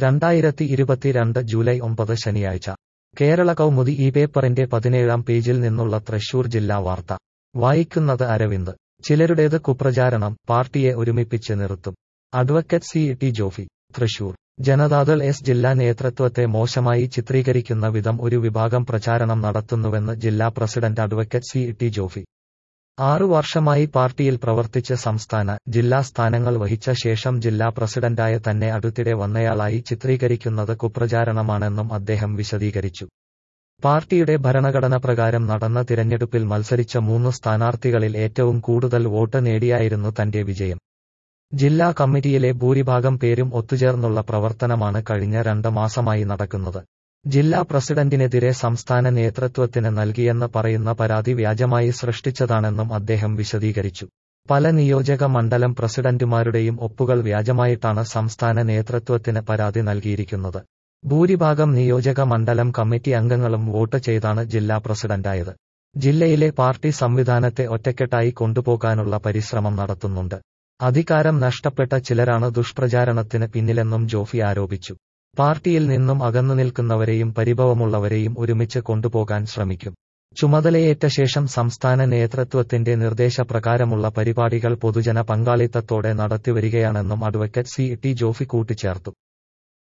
രണ്ടായിരത്തി ഇരുപത്തിരണ്ട് ജൂലൈ ഒമ്പത് ശനിയാഴ്ച കേരള കൗമുദി ഈ പേപ്പറിന്റെ പതിനേഴാം പേജിൽ നിന്നുള്ള തൃശൂർ ജില്ലാ വാർത്ത വായിക്കുന്നത് അരവിന്ദ് ചിലരുടേത് കുപ്രചാരണം പാർട്ടിയെ ഒരുമിപ്പിച്ച് നിർത്തും advocate C T Jofy Thrissur Janata Dal S ജില്ലാ നേതൃത്വത്തെ മോശമായി ചിത്രീകരിക്കുന്ന വിധം ഒരു വിഭാഗം പ്രചാരണം നടത്തുന്നുവെന്ന് ജില്ലാ president advocate C T Jofy ആറു വർഷമായി പാർട്ടിയിൽ പ്രവർത്തിച്ച് സംസ്ഥാന ജില്ലാ സ്ഥാനങ്ങൾ വഹിച്ച ശേഷം ജില്ലാ പ്രസിഡന്റായ തന്നെ അടുത്തിടെ വന്നയാളായി ചിത്രീകരിക്കുന്നത് കുപ്രചാരണമാണെന്നും അദ്ദേഹം വിശദീകരിച്ചു പാർട്ടിയുടെ ഭരണഘടന പ്രകാരം നടന്ന തിരഞ്ഞെടുപ്പിൽ മത്സരിച്ച മൂന്ന് സ്ഥാനാർത്ഥികളിൽ ഏറ്റവും കൂടുതൽ വോട്ട് നേടിയായിരുന്നു തന്റെ വിജയം ജില്ലാ കമ്മിറ്റിയിലെ ഭൂരിഭാഗം പേരും ഒത്തുചേർന്നുള്ള പ്രവർത്തനമാണ് കഴിഞ്ഞ രണ്ട് മാസമായി നടക്കുന്നത് ജില്ലാ പ്രസിഡന്റിനെതിരെ സംസ്ഥാന നേതൃത്വത്തിന് നൽകിയെന്ന് പറയുന്ന പരാതി വ്യാജമായി സൃഷ്ടിച്ചതാണെന്നും അദ്ദേഹം വിശദീകരിച്ചു പല നിയോജക മണ്ഡലം പ്രസിഡന്റുമാരുടെയും ഒപ്പുകൾ വ്യാജമായിട്ടാണ് സംസ്ഥാന നേതൃത്വത്തിന് പരാതി നൽകിയിരിക്കുന്നത് ഭൂരിഭാഗം നിയോജക മണ്ഡലം കമ്മിറ്റി അംഗങ്ങളും വോട്ട് ചെയ്താണ് ജില്ലാ പ്രസിഡന്റായത് ജില്ലയിലെ പാർട്ടി സംവിധാനത്തെ ഒറ്റക്കെട്ടായി കൊണ്ടുപോകാനുള്ള പരിശ്രമം നടത്തുന്നുണ്ട് അധികാരം നഷ്ടപ്പെട്ട ചിലരാണ് ദുഷ്പ്രചാരണത്തിന് പിന്നിലെന്നും ജോഫി ആരോപിച്ചു പാർട്ടിയിൽ നിന്നും അകന്നു നിൽക്കുന്നവരെയും പരിഭവമുള്ളവരെയും ഒരുമിച്ച് കൊണ്ടുപോകാൻ ശ്രമിക്കും ചുമതലയേറ്റ ശേഷം സംസ്ഥാന നേതൃത്വത്തിന്റെ നിർദ്ദേശപ്രകാരമുള്ള പരിപാടികൾ പൊതുജന പങ്കാളിത്തത്തോടെ നടത്തിവരികയാണെന്നും അഡ്വക്കറ്റ് സി ടി ജോഫി കൂട്ടിച്ചേർത്തു